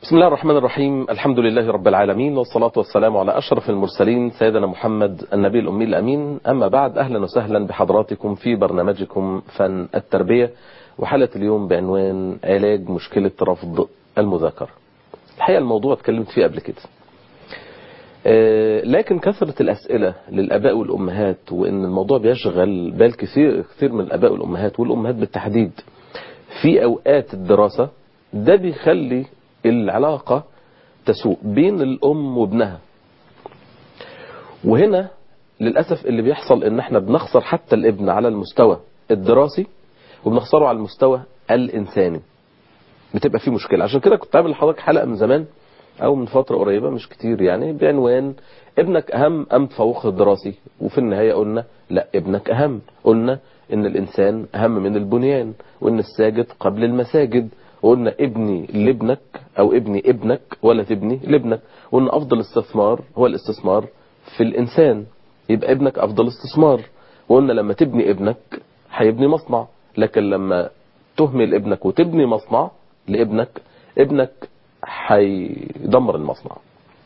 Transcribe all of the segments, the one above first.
بسم الله الرحمن الرحيم الحمد لله رب العالمين والصلاة والسلام على أشرف المرسلين سيدنا محمد النبي الأمي الأمين أما بعد أهلا وسهلا بحضراتكم في برنامجكم فن التربية وحلقة اليوم بعنوان علاج مشكلة رفض المذاكرة الحقيقة الموضوع اتكلمت فيه قبل كده لكن كثرة الأسئلة للأباء والأمهات وإن الموضوع بيشغل بال كثير كثير من الأباء والأمهات والأمهات بالتحديد في أوقات الدراسة ده بيخلي العلاقة تسوء بين الأم وابنها وهنا للأسف اللي بيحصل إن احنا بنخسر حتى الابن على المستوى الدراسي وبنخسره على المستوى الإنساني بتبقى فيه مشكلة عشان كده كنت عامل لحضرتك حلقة من زمان أو من فترة قريبة مش كتير يعني بعنوان ابنك أهم أم تفوقه الدراسي وفي النهاية قلنا لا ابنك أهم قلنا إن الإنسان أهم من البنيان وإن الساجد قبل المساجد وقلنا ابني لابنك او ابني ابنك ولا تبني لابنك وقلنا افضل استثمار هو الاستثمار في الانسان يبقى ابنك افضل استثمار وقلنا لما تبني ابنك هيبني مصنع لكن لما تهمل ابنك وتبني مصنع لابنك ابنك هيدمر المصنع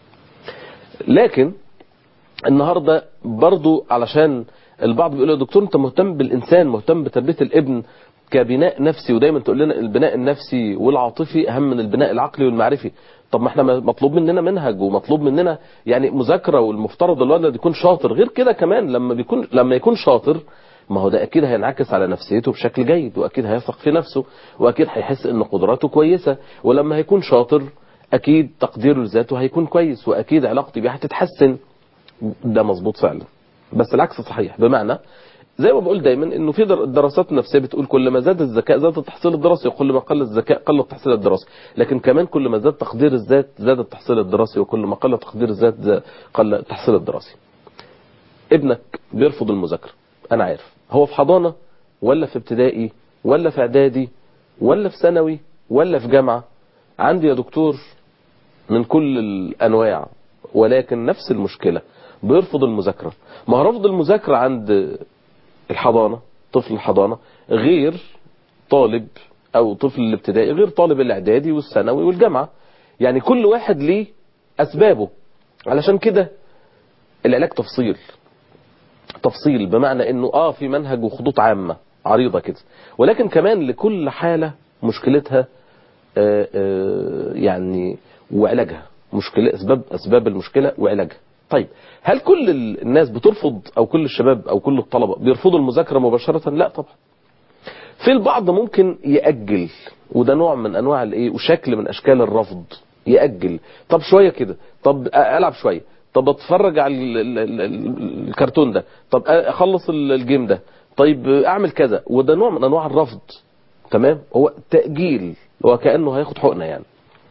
لكن النهاردة برضو علشان البعض بيقول يا دكتور انت مهتم بالانسان مهتم بتربية الابن كبناء نفسي ودايما تقول لنا البناء النفسي والعاطفي اهم من البناء العقلي والمعرفي طب ما احنا مطلوب مننا منهج ومطلوب مننا يعني مذاكره والمفترض الولد يكون شاطر غير كده كمان لما بيكون لما يكون شاطر ما هو ده اكيد هينعكس على نفسيته بشكل جيد واكيد هيثق في نفسه واكيد هيحس ان قدراته كويسه ولما هيكون شاطر اكيد تقديره لذاته هيكون كويس واكيد علاقتي بيه هتتحسن ده مظبوط فعلا بس العكس صحيح بمعنى زي ما بقول دايما انه في دراسات نفسيه بتقول كل ما زاد الذكاء زاد التحصيل الدراسي وكل ما قل الذكاء قل التحصيل الدراسي لكن كمان كل ما زاد تقدير الذات زاد التحصيل الدراسي وكل ما قل تقدير الذات قل التحصيل الدراسي ابنك بيرفض المذاكره انا عارف هو في حضانه ولا في ابتدائي ولا في اعدادي ولا في ثانوي ولا في جامعه عندي يا دكتور من كل الانواع ولكن نفس المشكله بيرفض المذاكره ما رفض المذاكره عند الحضانة طفل الحضانة غير طالب او طفل الابتدائي غير طالب الاعدادي والثانوي والجامعة يعني كل واحد ليه اسبابه علشان كده العلاج تفصيل تفصيل بمعنى انه اه في منهج وخطوط عامة عريضة كده ولكن كمان لكل حالة مشكلتها آآ آآ يعني وعلاجها مشكلة اسباب اسباب المشكلة وعلاجها طيب هل كل الناس بترفض او كل الشباب او كل الطلبة بيرفضوا المذاكرة مباشرة لا طبعا في البعض ممكن يأجل وده نوع من انواع الايه وشكل من اشكال الرفض يأجل طب شوية كده طب العب شوية طب اتفرج على الكرتون ده طب اخلص الجيم ده طيب اعمل كذا وده نوع من انواع الرفض تمام هو تأجيل هو كأنه هياخد حقنة يعني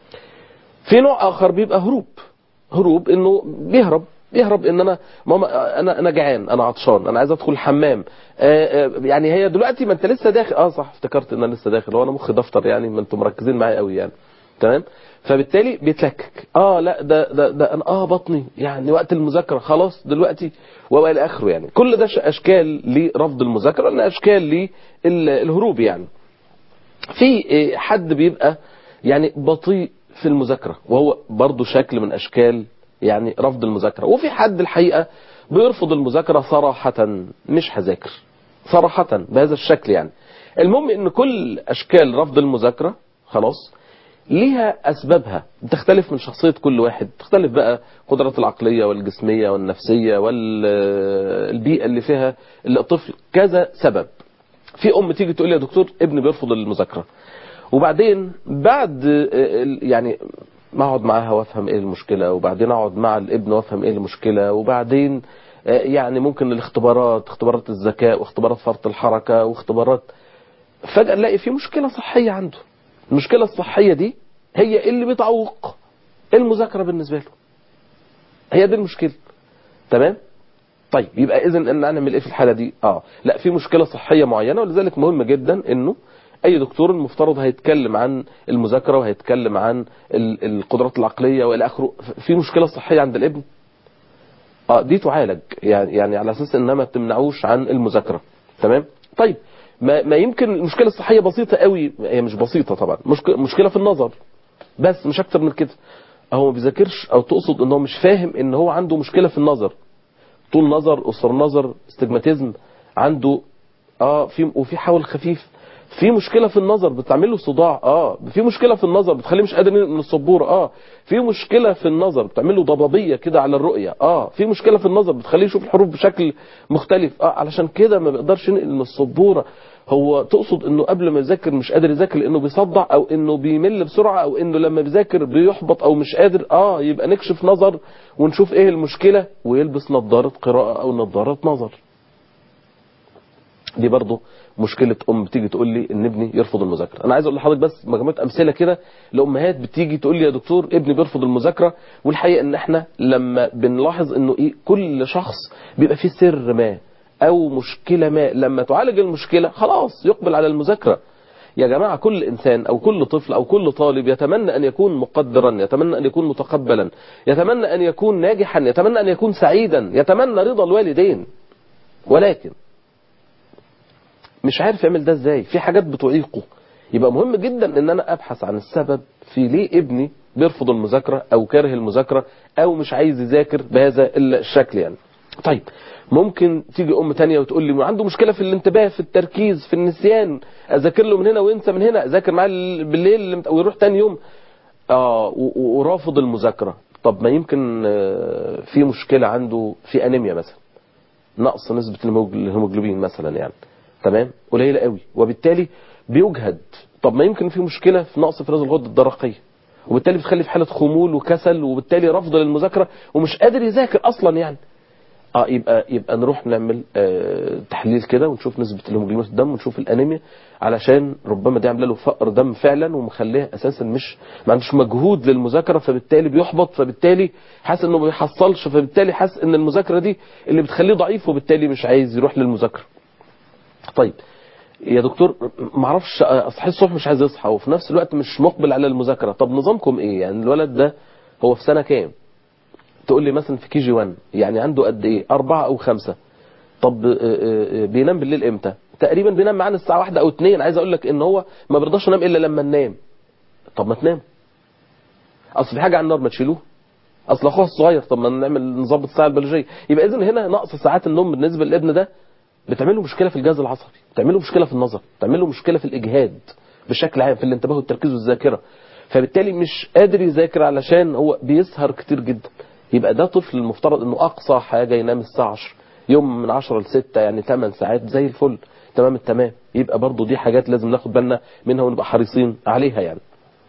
في نوع اخر بيبقى هروب هروب انه بيهرب يهرب ان انا ماما انا انا جعان انا عطشان انا عايز ادخل الحمام آآ آآ يعني هي دلوقتي ما انت لسه داخل اه صح افتكرت ان انا لسه داخل هو انا مخي دفتر يعني ما انتم مركزين معايا قوي يعني تمام فبالتالي بيتلكك اه لا ده ده ده انا اه بطني يعني وقت المذاكره خلاص دلوقتي والى اخره يعني كل ده اشكال لرفض المذاكره لان اشكال للهروب يعني في حد بيبقى يعني بطيء في المذاكره وهو برضه شكل من اشكال يعني رفض المذاكرة وفي حد الحقيقة بيرفض المذاكرة صراحة مش هذاكر صراحة بهذا الشكل يعني المهم ان كل اشكال رفض المذاكرة خلاص ليها اسبابها بتختلف من شخصية كل واحد تختلف بقى قدرات العقلية والجسمية والنفسية والبيئة اللي فيها الطفل كذا سبب في ام تيجي تقول لي يا دكتور ابني بيرفض المذاكرة وبعدين بعد يعني ما اقعد معاها وافهم ايه المشكلة وبعدين اقعد مع الابن وافهم ايه المشكلة وبعدين يعني ممكن الاختبارات اختبارات الذكاء واختبارات فرط الحركة واختبارات فجأة نلاقي في مشكلة صحية عنده المشكلة الصحية دي هي اللي بتعوق المذاكرة بالنسبة له هي دي المشكلة تمام طيب يبقى اذا ان نعمل ايه في الحالة دي اه لا في مشكلة صحية معينة ولذلك مهم جدا انه اي دكتور المفترض هيتكلم عن المذاكرة وهيتكلم عن القدرات العقلية والى اخره في مشكلة صحية عند الابن اه دي تعالج يعني يعني على اساس انها ما تمنعوش عن المذاكرة تمام طيب ما, ما يمكن المشكلة الصحية بسيطة قوي هي مش بسيطة طبعا مشكلة في النظر بس مش اكتر من كده هو ما بيذاكرش او تقصد ان هو مش فاهم ان هو عنده مشكله في النظر طول نظر قصر نظر استجماتيزم عنده اه في وفي حول خفيف في مشكله في النظر بتعمل له صداع اه في مشكله في النظر بتخليه مش قادر ينقل من السبوره اه في مشكله في النظر بتعمل له ضبابيه كده على الرؤيه اه في مشكله في النظر بتخليه يشوف الحروف بشكل مختلف اه علشان كده ما بيقدرش ينقل من السبوره هو تقصد انه قبل ما يذاكر مش قادر يذاكر لانه بيصدع او انه بيمل بسرعه او انه لما بيذاكر بيحبط او مش قادر اه يبقى نكشف نظر ونشوف ايه المشكله ويلبس نظاره قراءه او نظاره نظر دي برضه مشكلة أم بتيجي تقول لي إن ابني يرفض المذاكرة أنا عايز أقول لحضرتك بس مجموعة أمثلة كده لأمهات بتيجي تقول لي يا دكتور ابني بيرفض المذاكرة والحقيقة إن إحنا لما بنلاحظ إنه إيه كل شخص بيبقى فيه سر ما أو مشكلة ما لما تعالج المشكلة خلاص يقبل على المذاكرة يا جماعة كل إنسان أو كل طفل أو كل طالب يتمنى أن يكون مقدرا يتمنى أن يكون متقبلا يتمنى أن يكون ناجحا يتمنى أن يكون سعيدا يتمنى رضا الوالدين ولكن مش عارف يعمل ده ازاي في حاجات بتعيقه يبقى مهم جدا ان انا ابحث عن السبب في ليه ابني بيرفض المذاكرة او كاره المذاكرة او مش عايز يذاكر بهذا الشكل يعني طيب ممكن تيجي ام تانية وتقول لي عنده مشكلة في الانتباه في التركيز في النسيان اذاكر له من هنا وينسى من هنا اذاكر معاه بالليل ويروح تاني يوم اه ورافض المذاكرة طب ما يمكن في مشكلة عنده في انيميا مثلا نقص نسبة الهيموجلوبين مثلا يعني تمام قليلة قوي وبالتالي بيجهد طب ما يمكن في مشكلة في نقص افراز الغدة الدرقية وبالتالي بتخلي في حالة خمول وكسل وبالتالي رفض للمذاكرة ومش قادر يذاكر اصلا يعني اه يبقى يبقى نروح نعمل آه تحليل كده ونشوف نسبة الهيموجلوبين في الدم ونشوف الانيميا علشان ربما دي عامله له فقر دم فعلا ومخليه اساسا مش ما عندوش مجهود للمذاكره فبالتالي بيحبط فبالتالي حاسس انه ما بيحصلش فبالتالي حاسس ان المذاكره دي اللي بتخليه ضعيف وبالتالي مش عايز يروح للمذاكره. طيب يا دكتور معرفش اصحى الصبح مش عايز يصحى وفي نفس الوقت مش مقبل على المذاكره طب نظامكم ايه يعني الولد ده هو في سنه كام تقول لي مثلا في كي جي 1 يعني عنده قد ايه أربعة او خمسة طب بينام بالليل امتى تقريبا بينام معانا الساعه واحدة او اتنين عايز اقول لك ان هو ما بيرضاش ينام الا لما ننام طب ما تنام اصل في حاجه على النار ما تشيلوه اصل اخوها الصغير طب ما نعمل نظبط الساعه البيولوجيه يبقى اذا هنا نقص ساعات النوم بالنسبه للابن ده بتعمل له مشكله في الجهاز العصبي بتعمل له مشكله في النظر بتعمل له مشكله في الاجهاد بشكل عام في الانتباه والتركيز والذاكره فبالتالي مش قادر يذاكر علشان هو بيسهر كتير جدا يبقى ده طفل المفترض انه اقصى حاجه ينام الساعه 10 يوم من 10 ل 6 يعني 8 ساعات زي الفل تمام التمام يبقى برضو دي حاجات لازم ناخد بالنا منها ونبقى حريصين عليها يعني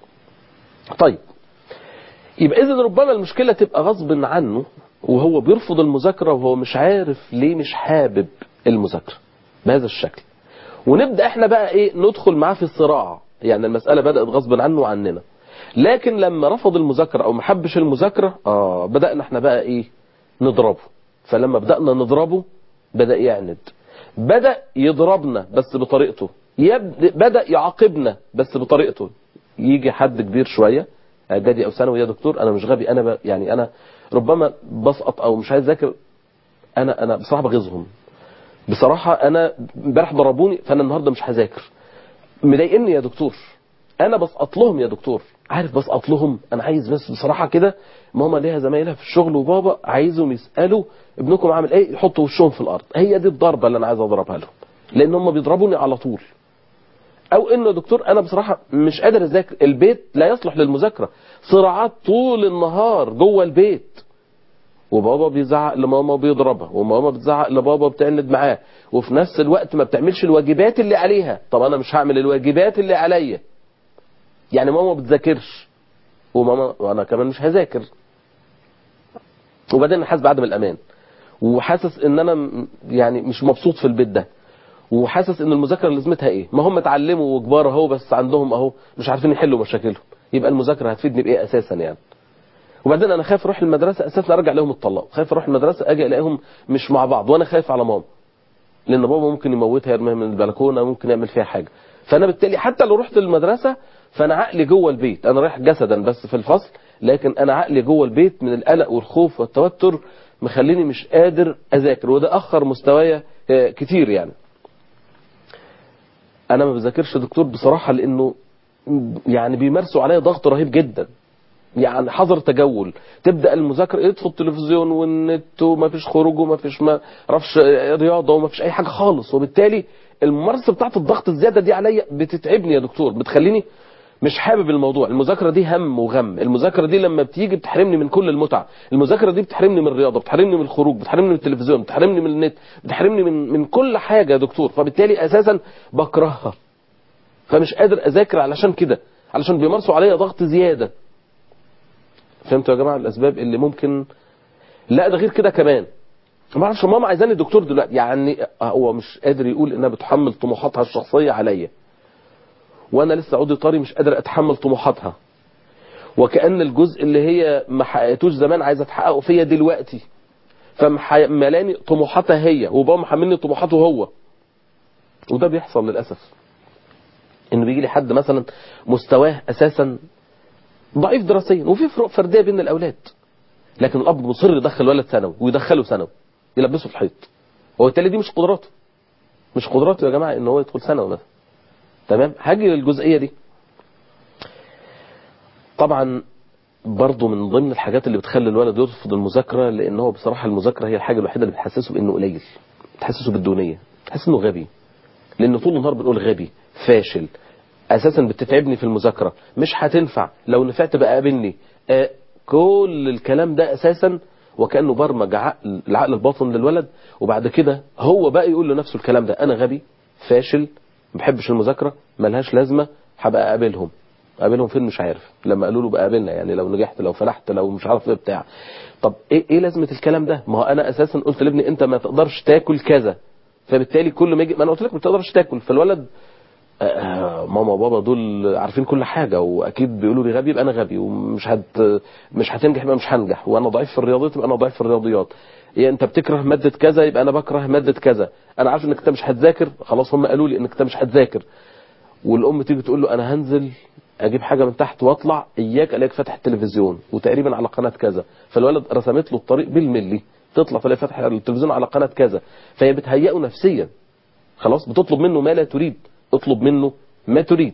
طيب يبقى اذا ربما المشكله تبقى غصب عنه وهو بيرفض المذاكره وهو مش عارف ليه مش حابب المذاكره بهذا الشكل ونبدا احنا بقى ايه ندخل معاه في الصراع يعني المساله بدات غصب عنه وعننا لكن لما رفض المذاكره او ما حبش المذاكره اه بدانا احنا بقى ايه نضربه فلما بدانا نضربه بدا يعند بدا يضربنا بس بطريقته يبدأ بدا يعاقبنا بس بطريقته يجي حد كبير شويه اعدادي او ثانوي يا دكتور انا مش غبي انا ب... يعني انا ربما بسقط او مش عايز اذاكر انا انا بصراحه بغيظهم بصراحه انا امبارح ضربوني فانا النهارده مش هذاكر مضايقني يا دكتور انا بسقط لهم يا دكتور عارف بسقط لهم انا عايز بس بصراحه كده ماما ليها زمايلها في الشغل وبابا عايزهم يسالوا ابنكم عامل ايه يحطوا وشهم في الارض هي دي الضربه اللي انا عايز اضربها لهم لان هم بيضربوني على طول او انه يا دكتور انا بصراحه مش قادر اذاكر البيت لا يصلح للمذاكره صراعات طول النهار جوه البيت وبابا بيزعق لماما وبيضربها وماما بتزعق لبابا وبتعند معاه وفي نفس الوقت ما بتعملش الواجبات اللي عليها طب انا مش هعمل الواجبات اللي عليا يعني ماما ما بتذاكرش وماما وانا كمان مش هذاكر وبعدين حاسس بعدم الامان وحاسس ان انا يعني مش مبسوط في البيت ده وحاسس ان المذاكره لازمتها ايه ما هم اتعلموا وكبار اهو بس عندهم اهو مش عارفين يحلوا مشاكلهم يبقى المذاكره هتفيدني بايه اساسا يعني وبعدين انا خايف اروح المدرسه اساسا ارجع لهم الطلاق خايف اروح المدرسه اجي الاقيهم مش مع بعض وانا خايف على ماما لان بابا ممكن يموتها يرميها من البلكونه ممكن يعمل فيها حاجه فانا بالتالي حتى لو رحت المدرسه فانا عقلي جوه البيت انا رايح جسدا بس في الفصل لكن انا عقلي جوه البيت من القلق والخوف والتوتر مخليني مش قادر اذاكر وده اخر مستوايا كتير يعني انا ما بذاكرش دكتور بصراحه لانه يعني بيمارسوا عليا ضغط رهيب جدا يعني حظر تجول تبدا المذاكره يطفوا التلفزيون والنت وما فيش خروج وما فيش ما اعرفش رياضه وما فيش اي حاجه خالص وبالتالي الممارسه بتاعت الضغط الزياده دي عليا بتتعبني يا دكتور بتخليني مش حابب الموضوع المذاكره دي هم وغم المذاكره دي لما بتيجي بتحرمني من كل المتعه المذاكره دي بتحرمني من الرياضه بتحرمني من الخروج بتحرمني من التلفزيون بتحرمني من النت بتحرمني من من كل حاجه يا دكتور فبالتالي اساسا بكرهها فمش قادر اذاكر علشان كده علشان بيمارسوا عليا ضغط زياده فهمتوا يا جماعه الاسباب اللي ممكن لا ده غير كده كمان ما اعرفش ماما عايزاني دكتور دلوقتي يعني هو مش قادر يقول انها بتحمل طموحاتها الشخصيه عليا وانا لسه عودي طري مش قادر اتحمل طموحاتها وكأن الجزء اللي هي ما حققتوش زمان عايزه تحققه فيا دلوقتي فملاني طموحاتها هي وبابا محملني طموحاته هو وده بيحصل للاسف ان بيجي لي حد مثلا مستواه اساسا ضعيف دراسيا وفي فروق فرديه بين الاولاد لكن الاب مصر يدخل ولد ثانوي ويدخله ثانوي يلبسه في الحيط وبالتالي دي مش قدراته مش قدراته يا جماعه ان هو يدخل ثانوي مثلا تمام هاجي للجزئيه دي طبعا برضه من ضمن الحاجات اللي بتخلي الولد يرفض المذاكره لان هو بصراحه المذاكره هي الحاجه الوحيده اللي بتحسسه بانه قليل بتحسسه بالدونيه بتحس انه غبي لان طول النهار بنقول غبي فاشل اساسا بتتعبني في المذاكره مش هتنفع لو نفعت بقى قابلني آه كل الكلام ده اساسا وكانه برمج عقل العقل الباطن للولد وبعد كده هو بقى يقول لنفسه الكلام ده انا غبي فاشل ما بحبش المذاكره ملهاش لازمه هبقى اقابلهم اقابلهم فين مش عارف لما قالوا له بقى قابلنا يعني لو نجحت لو فلحت لو مش عارف ايه بتاع طب ايه ايه لازمه الكلام ده ما هو انا اساسا قلت لابني انت ما تقدرش تاكل كذا فبالتالي كل ما يجي ما انا قلت لك ما تقدرش تاكل فالولد آه ماما وبابا دول عارفين كل حاجه واكيد بيقولوا لي غبي يبقى انا غبي ومش هت مش هتنجح يبقى مش هنجح وانا ضعيف في الرياضيات يبقى انا ضعيف في الرياضيات يعني انت بتكره ماده كذا يبقى انا بكره ماده كذا انا عارف انك انت مش هتذاكر خلاص هم قالوا لي انك انت مش هتذاكر والام تيجي تقول له انا هنزل اجيب حاجه من تحت واطلع اياك الاقيك فاتح التلفزيون وتقريبا على قناه كذا فالولد رسمت له الطريق بالملي تطلع تلاقي فاتح التلفزيون على قناه كذا فهي بتهيئه نفسيا خلاص بتطلب منه ما لا تريد اطلب منه ما تريد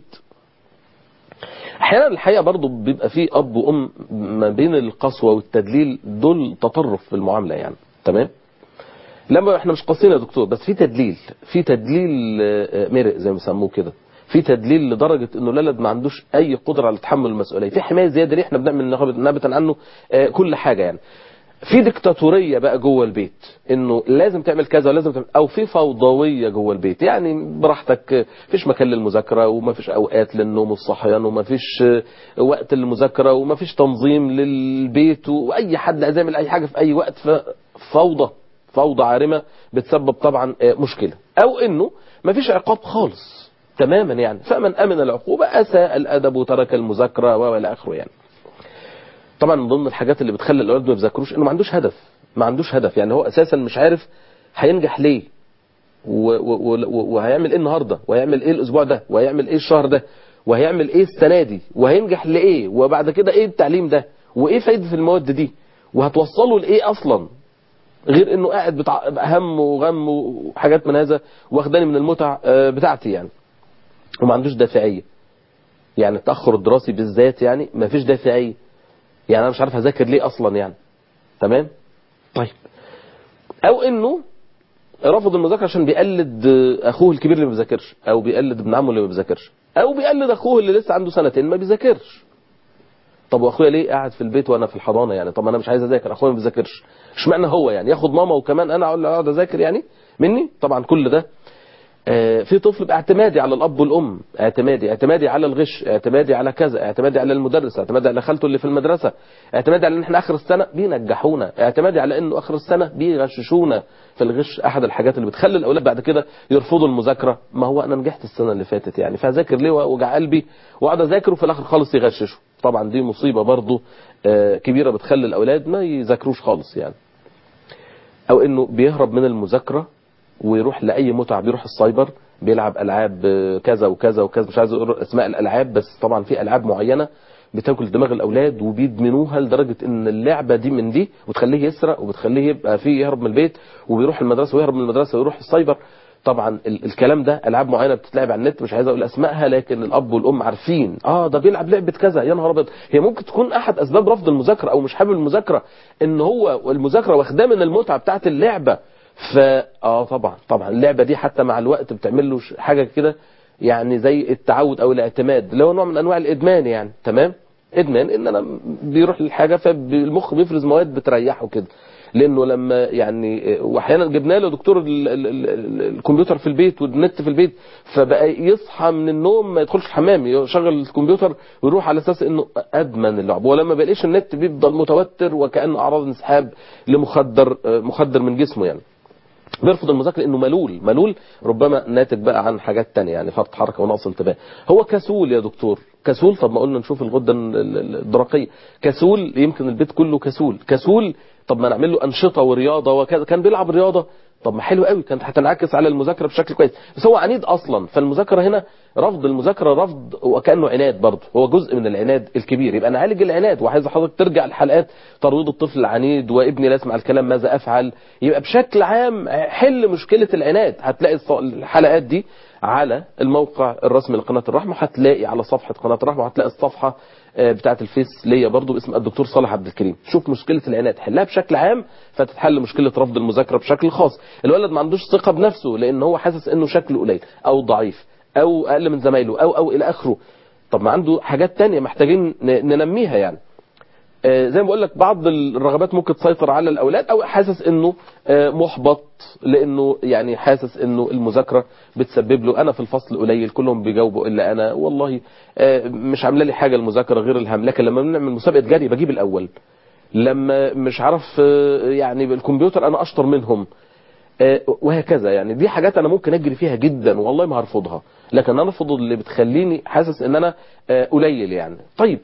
احيانا الحقيقه برضه بيبقى في اب وام ما بين القسوه والتدليل دول تطرف في المعامله يعني تمام لما احنا مش قاسيين يا دكتور بس في تدليل في تدليل مرق زي ما بيسموه كده في تدليل لدرجه انه الولد ما عندوش اي قدره على تحمل المسؤوليه في حمايه زياده ليه احنا بنعمل نابتا عنه كل حاجه يعني في ديكتاتوريه بقى جوه البيت انه لازم تعمل كذا ولازم تعمل او في فوضويه جوه البيت يعني براحتك فيش مكان للمذاكره وما فيش اوقات للنوم والصحيان وما فيش وقت للمذاكره وما فيش تنظيم للبيت واي حد عايز يعمل اي حاجه في اي وقت فوضى فوضى عارمه بتسبب طبعا مشكله او انه ما فيش عقاب خالص تماما يعني فمن امن العقوبه اساء الادب وترك المذاكره والى اخره يعني طبعا من ضمن الحاجات اللي بتخلي الاولاد ما بيذاكروش انه ما عندوش هدف ما عندوش هدف يعني هو اساسا مش عارف هينجح ليه وهيعمل ايه النهارده وهيعمل ايه الاسبوع ده وهيعمل ايه الشهر ده وهيعمل ايه السنه دي وهينجح لايه وبعد كده ايه التعليم ده وايه فايده المواد دي وهتوصله لايه اصلا غير انه قاعد بتاع هم وغم وحاجات من هذا واخداني من المتع بتاعتي يعني وما عندوش دافعيه يعني التاخر الدراسي بالذات يعني ما فيش دافعيه يعني انا مش عارف اذاكر ليه اصلا يعني تمام طيب او انه رفض المذاكره عشان بيقلد اخوه الكبير اللي ما بيذاكرش او بيقلد ابن عمه اللي ما بيذاكرش او بيقلد اخوه اللي لسه عنده سنتين ما بيذاكرش طب واخويا ليه قاعد في البيت وانا في الحضانه يعني طب انا مش عايز اذاكر اخويا ما بيذاكرش اشمعنى هو يعني ياخد ماما وكمان انا اقعد اذاكر يعني مني طبعا كل ده في طفل باعتمادي على الاب والام اعتمادي اعتمادي على الغش اعتمادي على كذا اعتمادي على المدرس اعتمادي على خالته اللي في المدرسه اعتمادي على ان احنا اخر السنه بينجحونا اعتمادي على انه اخر السنه بيغششونا في الغش احد الحاجات اللي بتخلي الاولاد بعد كده يرفضوا المذاكره ما هو انا نجحت السنه اللي فاتت يعني فهذاكر ليه وجع قلبي واقعد اذاكر وفي الاخر خالص يغششوا طبعا دي مصيبه برضو كبيره بتخلي الاولاد ما يذاكروش خالص يعني او انه بيهرب من المذاكره ويروح لاي متعه بيروح السايبر بيلعب العاب كذا وكذا وكذا مش عايز اقول اسماء الالعاب بس طبعا في العاب معينه بتاكل دماغ الاولاد وبيدمنوها لدرجه ان اللعبه دي من دي وتخليه يسرق وبتخليه يبقى فيه يهرب من البيت وبيروح المدرسه ويهرب من المدرسه ويروح السايبر طبعا ال الكلام ده العاب معينه بتتلعب على النت مش عايز اقول اسمائها لكن الاب والام عارفين اه ده بيلعب لعبه كذا يا نهار ابيض هي ممكن تكون احد اسباب رفض المذاكره او مش حابب المذاكره ان هو المذاكره واخداه من المتعه بتاعه اللعبه ف اه طبعا طبعا اللعبه دي حتى مع الوقت بتعمل له ش- حاجه كده يعني زي التعود او الاعتماد اللي هو نوع من انواع الادمان يعني تمام ادمان ان انا بيروح للحاجه فالمخ بيفرز مواد بتريحه كده لانه لما يعني واحيانا جبنا له دكتور ال ال ال ال الكمبيوتر في البيت والنت في البيت فبقى يصحى من النوم ما يدخلش الحمام يشغل الكمبيوتر ويروح على اساس انه ادمن اللعب ولما بيلاقيش النت بيفضل متوتر وكانه اعراض انسحاب لمخدر مخدر من جسمه يعني بيرفض المذاكرة لانه ملول ملول ربما ناتج بقى عن حاجات تانية يعني فرط حركة ونقص انتباه هو كسول يا دكتور كسول طب ما قلنا نشوف الغدة ال- ال- الدرقية كسول يمكن البيت كله كسول كسول طب ما نعمل له أنشطة ورياضة وكذا كان بيلعب رياضة طب ما حلو قوي كانت هتنعكس على المذاكرة بشكل كويس بس هو عنيد أصلا فالمذاكرة هنا رفض المذاكرة رفض وكأنه عناد برضه هو جزء من العناد الكبير يبقى نعالج العناد وعايز حضرتك ترجع الحلقات ترويض الطفل العنيد وابني لا يسمع الكلام ماذا أفعل يبقى بشكل عام حل مشكلة العناد هتلاقي الص- الحلقات دي على الموقع الرسمي لقناة الرحمة هتلاقي على صفحة قناة الرحمة وهتلاقي الصفحة آه، بتاعة الفيس ليا برضو باسم الدكتور صالح عبد الكريم شوف مشكلة العناد حلها بشكل عام فتتحل مشكلة رفض المذاكرة بشكل خاص الولد ما عندوش ثقة بنفسه لان هو حاسس انه شكله قليل او ضعيف او اقل من زمايله او او الى اخره طب ما عنده حاجات تانية محتاجين ن- ننميها يعني آه، زي ما بقول لك بعض الرغبات ممكن تسيطر على الاولاد او حاسس انه آه، محبط لانه يعني حاسس انه المذاكره بتسبب له انا في الفصل قليل كلهم بيجاوبوا الا انا والله آه، مش عامله لي حاجه المذاكره غير الهم لكن لما بنعمل مسابقه جري بجيب الاول لما مش عارف آه، يعني بالكمبيوتر انا اشطر منهم آه، وهكذا يعني دي حاجات انا ممكن اجري فيها جدا والله ما هرفضها لكن انا ارفض اللي بتخليني حاسس ان انا آه، قليل يعني طيب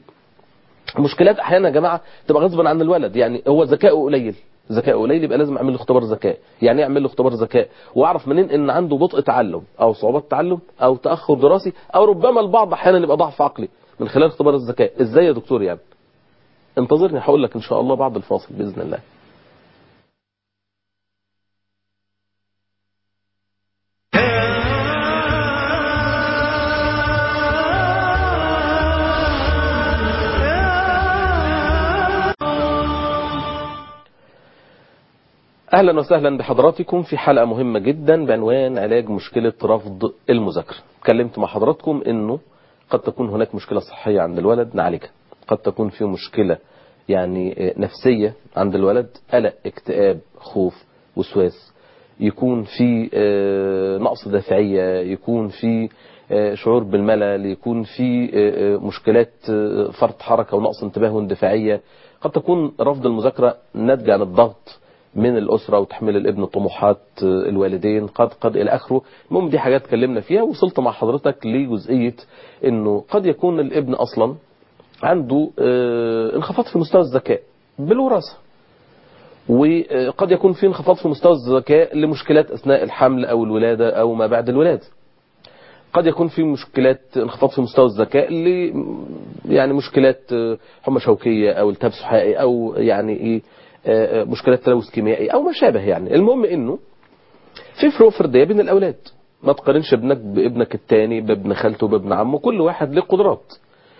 مشكلات احيانا يا جماعه تبقى غصبا عن الولد يعني هو ذكائه قليل ذكائه قليل يبقى لازم اعمل له اختبار ذكاء يعني ايه اعمل له اختبار ذكاء واعرف منين ان عنده بطء تعلم او صعوبات تعلم او تاخر دراسي او ربما البعض احيانا يبقى ضعف عقلي من خلال اختبار الذكاء ازاي يا دكتور يعني انتظرني هقول لك ان شاء الله بعد الفاصل باذن الله اهلا وسهلا بحضراتكم في حلقه مهمه جدا بعنوان علاج مشكله رفض المذاكره اتكلمت مع حضراتكم انه قد تكون هناك مشكله صحيه عند الولد نعالجها قد تكون في مشكله يعني آه، نفسيه عند الولد قلق اكتئاب خوف وسواس يكون في آه، نقص دافعيه يكون في آه، شعور بالملل يكون في آه، آه، مشكلات آه، فرط حركه ونقص انتباه واندفاعيه قد تكون رفض المذاكره ناتجه عن الضغط من الأسرة وتحميل الابن طموحات الوالدين قد قد إلى آخره المهم دي حاجات اتكلمنا فيها وصلت مع حضرتك لجزئية أنه قد يكون الابن أصلا عنده آه، انخفاض في مستوى الذكاء بالوراثة وقد يكون في انخفاض في مستوى الذكاء لمشكلات أثناء الحمل أو الولادة أو ما بعد الولادة قد يكون في مشكلات انخفاض في مستوى الذكاء ل يعني مشكلات آه، حمى شوكيه او التهاب سحائي او يعني ايه آه، آه، مشكلات تلوث كيميائي او ما شابه يعني المهم انه في فروق فرديه بين الاولاد ما تقارنش ابنك بابنك التاني بابن خالته بابن عمه كل واحد له قدرات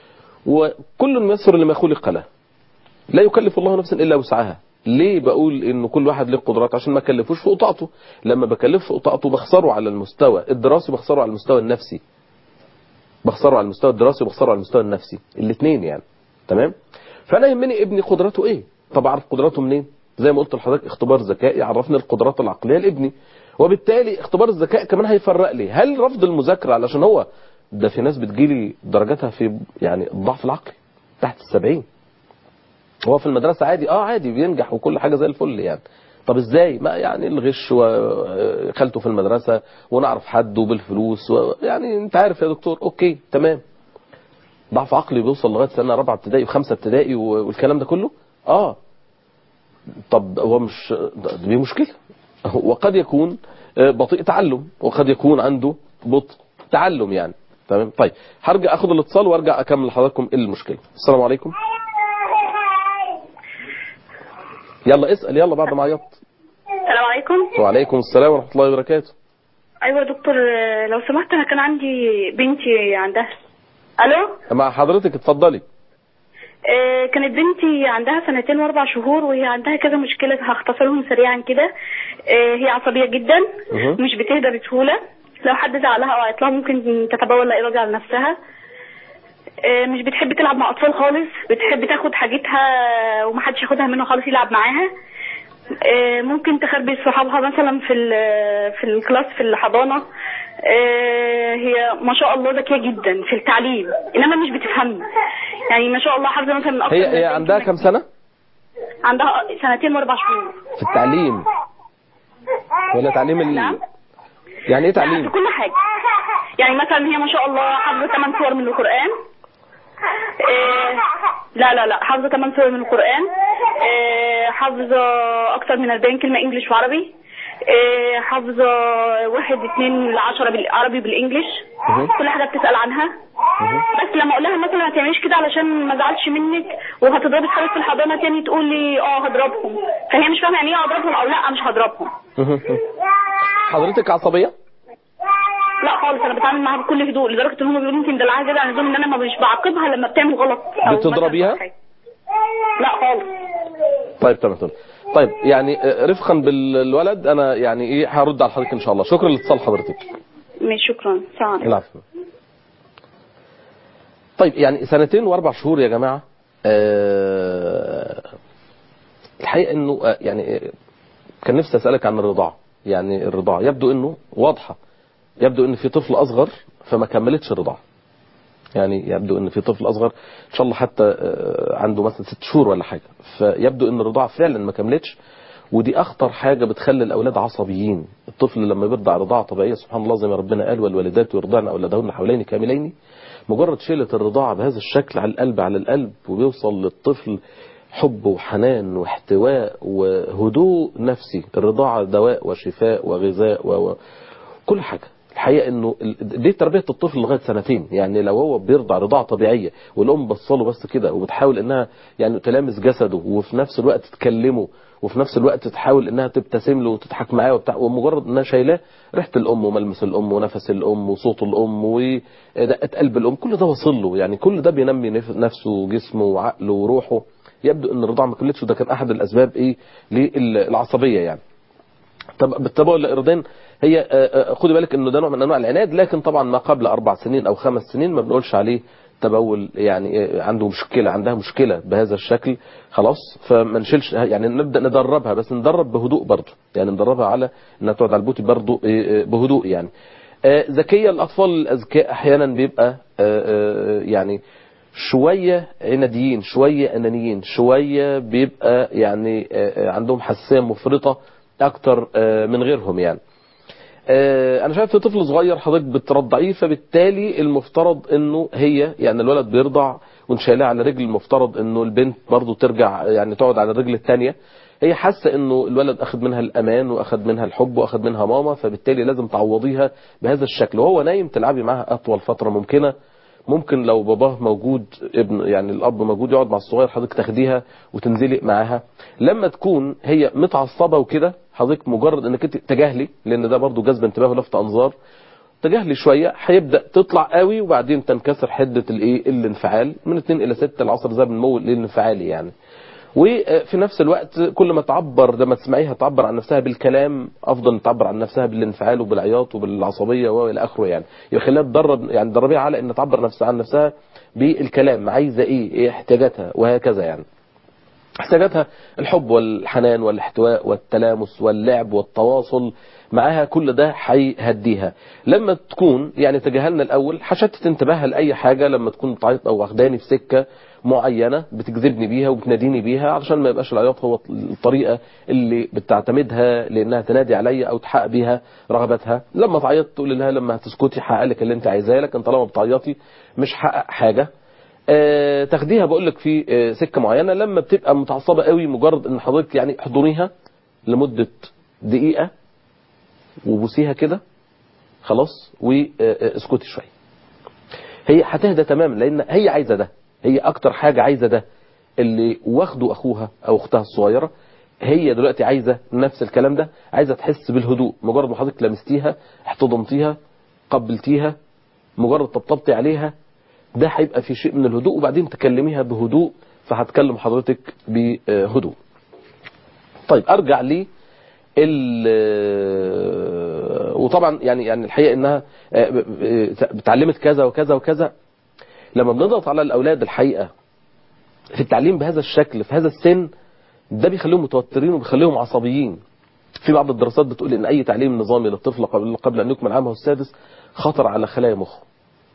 وكل يسر لما خلق له لا يكلف الله نفسا الا وسعها ليه بقول انه كل واحد له قدرات عشان ما اكلفوش فوق طاقته لما بكلفه فوق طاقته بخسره على المستوى الدراسي بخسره على المستوى النفسي بخسره على المستوى الدراسي وبخسره على المستوى النفسي الاثنين يعني تمام فانا يهمني ابني قدراته ايه طب اعرف قدراته منين زي ما قلت لحضرتك اختبار ذكاء يعرفني القدرات العقليه لابني وبالتالي اختبار الذكاء كمان هيفرق لي هل رفض المذاكره علشان هو ده في ناس بتجيلي درجاتها في يعني الضعف العقلي تحت السبعين هو في المدرسة عادي اه عادي بينجح وكل حاجة زي الفل يعني طب ازاي ما يعني الغش وخالته في المدرسة ونعرف حد وبالفلوس و... يعني انت عارف يا دكتور اوكي تمام ضعف عقلي بيوصل لغاية سنة رابعة ابتدائي وخمسة ابتدائي و- والكلام ده كله اه طب هو مش ده- دي مشكلة وقد يكون آه، بطيء تعلم وقد يكون عنده بطء تعلم يعني تمام طيب هرجع اخد الاتصال وارجع اكمل لحضراتكم ايه المشكلة السلام عليكم يلا اسأل يلا بعد ما عيطت السلام عليكم وعليكم السلام ورحمة الله وبركاته ايوه يا دكتور آه، لو سمحت انا كان عندي بنتي عندها الو مع حضرتك اتفضلي آه، كانت بنتي عندها سنتين واربع شهور وهي عندها كذا مشكله هختصرهم سريعا كده آه، هي عصبيه جدا مه. مش بتهدى بسهوله لو حد زعلها او عيط لها ممكن تتبول لا ارادي على نفسها آه، مش بتحب تلعب مع اطفال خالص بتحب تاخد حاجتها ومحدش ياخدها منها خالص يلعب معاها آه، ممكن تخربش صحابها مثلا في ال- في الكلاس في الحضانه آه، هي ما شاء الله ذكيه جدا في التعليم انما مش بتفهم يعني ما شاء الله حافظه مثلا من أكتر هي من هي 40 عندها كلمة. كم سنة عندها سنتين واربع شهور في التعليم ولا تعليم ال... نعم. يعني ايه لا، في تعليم كل حاجه يعني مثلا هي ما شاء الله حافظه 8 سور من القران آه، لا لا لا حافظه 8 سور من القران آه، حافظه اكتر من 40 كلمه انجليش وعربي آه، حافظه واحد اتنين لعشرة بالعربي بالانجليش مه. كل حاجه بتسال عنها بس لما اقول لها مثلا ما تعمليش كده علشان ما ازعلش منك وهتضربي اصحابك في الحضانه تاني تقول لي اه هضربهم فهي مش فاهمه يعني ايه هضربهم او لا مش هضربهم حضرتك عصبية لا خالص انا بتعامل معاها بكل هدوء لدرجه ان هم بيقولوا انت مدلعاها زياده عن اللزوم ان انا ما مش بعاقبها لما بتعمل غلط أو مثلاً بتضربيها؟ حاجة. لا خالص طيب تمام تمام طيب يعني آه، رفقا بالولد انا يعني ايه هرد على حضرتك ان شاء الله شكرا لاتصال حضرتك ماشي شكرا سلام عليكم. العفو طيب يعني سنتين واربع شهور يا جماعه آه، الحقيقه انه آه، يعني آه، كان نفسي اسالك عن الرضاعه يعني الرضاعه يبدو انه واضحه يبدو ان في طفل اصغر فما كملتش الرضاعه يعني يبدو ان في طفل اصغر ان شاء الله حتى آه، عنده مثلا ست شهور ولا حاجه فيبدو ان الرضاعه فعلا ما كملتش ودي اخطر حاجه بتخلي الاولاد عصبيين الطفل لما بيرضع رضاعه طبيعيه سبحان الله زي ما ربنا قال والوالدات يرضعن اولادهن حولين كاملين مجرد شيله الرضاعه بهذا الشكل على القلب على القلب وبيوصل للطفل حب وحنان واحتواء وهدوء نفسي الرضاعه دواء وشفاء وغذاء و... و... كل حاجه الحقيقه انه ال- دي تربيه الطفل لغايه سنتين يعني لو هو بيرضع رضاعه طبيعيه والام بصله بس كده وبتحاول انها يعني تلامس جسده وفي نفس الوقت تكلمه وفي نفس الوقت تحاول انها تبتسم له وتضحك معاه وبتاع ومجرد انها شايلاه ريحه الام وملمس الام ونفس الام وصوت الام ودقه قلب الام كل ده واصل له يعني كل ده بينمي نف- نفسه وجسمه وعقله وروحه يبدو ان الرضاعه ما كملتش وده كان احد الاسباب ايه للعصبيه يعني طب بالتبع الإرضين هي آه، آه، خدي بالك انه ده نوع من انواع العناد لكن طبعا ما قبل اربع سنين او خمس سنين ما بنقولش عليه تبول يعني آه، عنده مشكله عندها مشكله بهذا الشكل خلاص فما نشيلش يعني نبدا ندربها بس ندرب بهدوء برضه يعني ندربها على انها تقعد على البوتي برضه آه، آه، بهدوء يعني آه، ذكيه الاطفال الاذكياء احيانا بيبقى آه، آه، يعني شوية عناديين شوية أنانيين شوية بيبقى يعني آه، آه، عندهم حساسية مفرطة أكتر آه، من غيرهم يعني آه، أنا شايف في طفل صغير حضرتك بترضعيه فبالتالي المفترض إنه هي يعني الولد بيرضع وانت شايلاه على رجل المفترض إنه البنت برضو ترجع يعني تقعد على الرجل الثانية هي حاسة إنه الولد أخذ منها الأمان وأخذ منها الحب وأخذ منها ماما فبالتالي لازم تعوضيها بهذا الشكل وهو نايم تلعبي معاها أطول فترة ممكنة ممكن لو باباه موجود ابن يعني الاب موجود يقعد مع الصغير حضرتك تاخديها وتنزلي معاها لما تكون هي متعصبه وكده حضرتك مجرد انك انت تجاهلي لان ده برضو جذب انتباه ولفت انظار تجاهلي شويه هيبدا تطلع قوي وبعدين تنكسر حده الايه الانفعال من 2 الى 6 العصر ده بنمو الانفعالي يعني وفي نفس الوقت كل ما تعبر لما تسمعيها تعبر عن نفسها بالكلام افضل تعبر عن نفسها بالانفعال وبالعياط وبالعصبيه والى اخره يعني يبقى خليها تدرب يعني دربيها على ان تعبر نفسها عن نفسها بالكلام عايزه ايه ايه احتياجاتها وهكذا يعني احتياجاتها الحب والحنان والاحتواء والتلامس واللعب والتواصل معاها كل ده هيهديها لما تكون يعني تجاهلنا الاول هشتت انتباهها لاي حاجه لما تكون بتعيط او واخداني في سكه معينه بتجذبني بيها وبتناديني بيها علشان ما يبقاش العياط هو الطريقه اللي بتعتمدها لانها تنادي عليا او تحقق بيها رغبتها لما تعيط تقول لها لما هتسكتي هحقق لك اللي انت عايزاه لكن طالما بتعيطي مش هحقق حاجه آه، تاخديها بقول لك في آه، سكه معينه لما بتبقى متعصبه قوي مجرد ان حضرتك يعني احضنيها لمده دقيقه وبوسيها كده خلاص واسكتي شويه هي هتهدى تماما لان هي عايزه ده هي اكتر حاجه عايزه ده اللي واخده اخوها او اختها الصغيره هي دلوقتي عايزة نفس الكلام ده عايزة تحس بالهدوء مجرد ما حضرتك لمستيها احتضنتيها قبلتيها مجرد طبطبتي عليها ده هيبقى في شيء من الهدوء وبعدين تكلميها بهدوء فهتكلم حضرتك بهدوء طيب ارجع لي ال- وطبعا يعني يعني الحقيقه انها اتعلمت كذا وكذا وكذا لما بنضغط على الاولاد الحقيقه في التعليم بهذا الشكل في هذا السن ده بيخليهم متوترين وبيخليهم عصبيين في بعض الدراسات بتقول ان اي تعليم نظامي للطفل قبل قبل ان يكمل عامه السادس خطر على خلايا مخه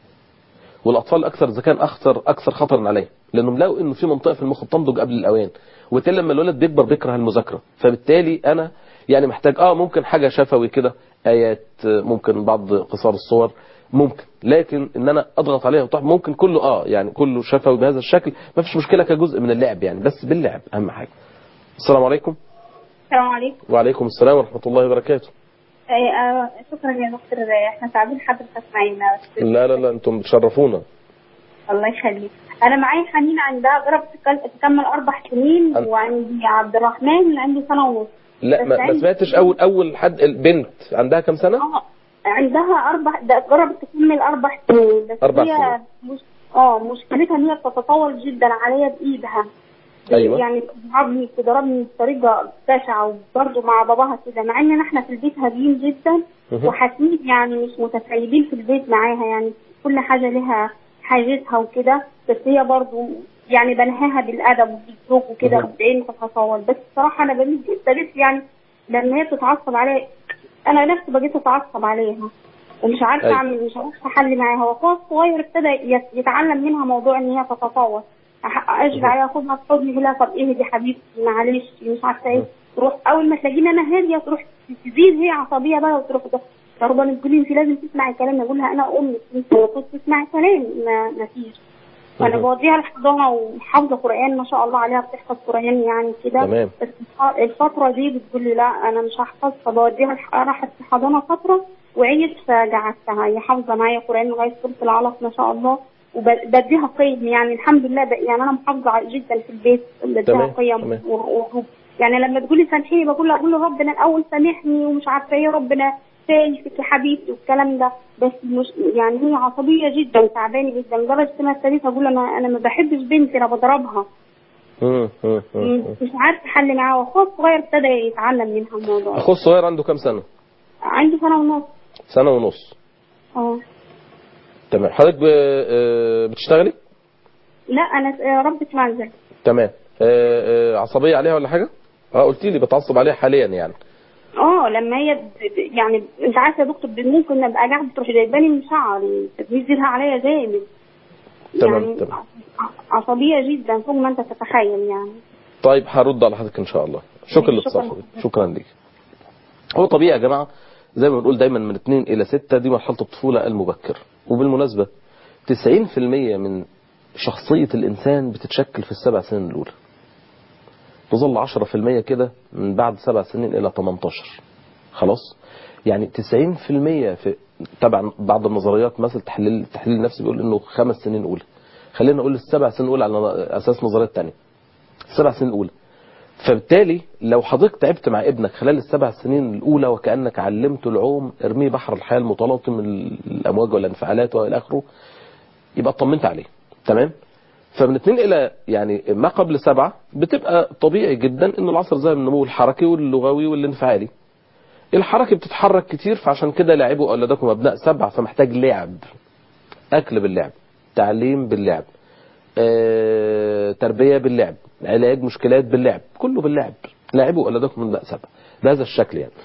والاطفال الاكثر ذكاء اكثر اكثر خطرا عليه لانهم لقوا انه في منطقه في المخ بتنضج قبل الاوان وبالتالي لما الولد بيكبر بيكره المذاكره فبالتالي انا يعني محتاج اه ممكن حاجه شفوي كده ايات ممكن بعض قصار الصور ممكن لكن ان انا اضغط عليها وطبعا ممكن كله اه يعني كله شفوي بهذا الشكل ما فيش مشكله كجزء من اللعب يعني بس باللعب اهم حاجه السلام عليكم السلام عليكم وعليكم السلام ورحمه الله وبركاته أي آه شكرا يا دكتور احنا سعيدين حضرتك معانا لا لا لا انتم بتشرفونا الله يخليك انا معايا حنين عندها جربت تكل- تكمل اربع سنين أنا- وعندي عبد الرحمن عندي سنه ونص لا بس ما, ما عندي- سمعتش اول اول حد البنت عندها كام سنه اه عندها اربع ده جربت تكمل اربع سنين بس أربع هي مش اه مشكلتها ان هي بتتطاول جدا عليا بايدها أيوة. يعني بتضربني بتضربني بطريقه بشعه وبرضه مع باباها كده مع ان احنا في البيت هاديين جدا مهم. وحاسين يعني مش متفاعلين في البيت معاها يعني كل حاجه لها حاجتها وكده بس هي برضه يعني بنهاها بالادب وبالذوق وكده مهم. بعدين تتطاول بس الصراحه انا بميل ابتديت يعني لما هي بتتعصب عليا انا نفسي بقيت اتعصب عليها ومش عارفه أيوة. اعمل مش عارفه احل معاها هو اخوها الصغير ابتدى يت- يتعلم منها موضوع ان هي تتطاول أح- اجري عليها اخدها في حضني اقول لها طب ايه دي حبيبتي معلش مش عارفه ايه تروح اول ما تلاقيني انا هاديه تروح تزيد هي عصبيه بقى وتروح يا ربنا تقولي انت لازم تسمعي كلامي اقول لها انا امك انت المفروض تسمعي كلامي ما ما فيش فانا مهم. بوديها الحضانه وحافظه قران ما شاء الله عليها بتحفظ قران يعني كده تمام. بس الف- الفتره دي بتقول لي لا انا مش هحفظ فبوديها الح- راحت في حضانه فتره وعيت فقعدتها هي حافظه معايا قران لغايه سوره العلق ما شاء الله وبديها قيم يعني الحمد لله ب- يعني انا محافظه جدا في البيت بديها تمام، قيم تمام. و- و- يعني لما تقولي سامحيني بقول لها بقول له ربنا الاول سامحني ومش عارفه ايه ربنا سامحك يا حبيبتي والكلام ده بس مش يعني هي عصبيه جدا تعبانه جدا لدرجه ان انا ابتديت اقول انا انا ما بحبش بنتي انا بضربها مم، مم، مم. مش عارفه حل معاها واخوها الصغير ابتدى يتعلم منها الموضوع اخوه الصغير عنده كام سنه عنده سنه ونص سنه ونص اه تمام حضرتك ب... آه، بتشتغلي لا انا ربة منزل تمام آه، آه، عصبيه عليها ولا حاجه اه قلت لي بتعصب عليها حاليا يعني اه لما هي ب- ب- يعني انت عارفه يا دكتور ممكن ابقى قاعده تروح جايباني من شعري تنزلها عليا جامد تمام، يعني تمام. ع- عصبيه جدا فوق ما انت تتخيل يعني طيب هرد على حضرتك ان شاء الله شكرا شكراً. لاتصال حضرتك شكرا ليك هو طبيعي يا جماعه زي ما بنقول دايما من 2 الى 6 دي مرحله الطفوله المبكر وبالمناسبه 90% من شخصيه الانسان بتتشكل في السبع سنين الاولى تظل 10% كده من بعد سبع سنين الى 18 خلاص يعني 90% في طبعا بعض النظريات مثل تحليل التحليل النفسي بيقول انه خمس سنين اولى خلينا نقول السبع سنين الاولى على اساس نظريات تانية السبع سنين الاولى فبالتالي لو حضرتك تعبت مع ابنك خلال السبع سنين الاولى وكانك علمته العوم ارميه بحر الحياه المتلاطم الامواج والانفعالات والى اخره يبقى اطمنت عليه تمام فمن اثنين الى يعني ما قبل سبعه بتبقى طبيعي جدا ان العصر زي النمو الحركي واللغوي والانفعالي الحركي بتتحرك كتير فعشان كده لاعبوا اولادكم ابناء سبع فمحتاج لعب اكل باللعب تعليم باللعب آه، تربيه باللعب علاج مشكلات باللعب كله باللعب لاعبوا اولادكم ابناء سبع بهذا الشكل يعني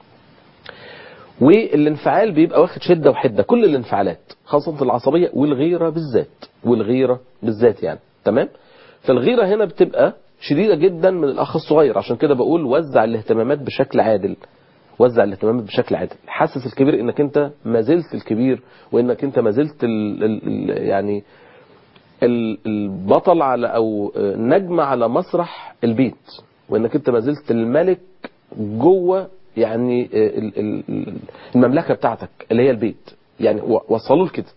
والانفعال بيبقى واخد شده وحده كل الانفعالات خاصه العصبيه والغيره بالذات والغيره بالذات يعني تمام فالغيره هنا بتبقى شديده جدا من الاخ الصغير عشان كده بقول وزع الاهتمامات بشكل عادل وزع الاهتمامات بشكل عادل حسس الكبير انك انت ما زلت الكبير وانك انت ما زلت ال ال ال يعني ال- البطل على او نجم على مسرح البيت وانك انت ما زلت الملك جوه يعني ال- ال- ال- المملكه بتاعتك اللي هي البيت يعني و- وصلوا لكده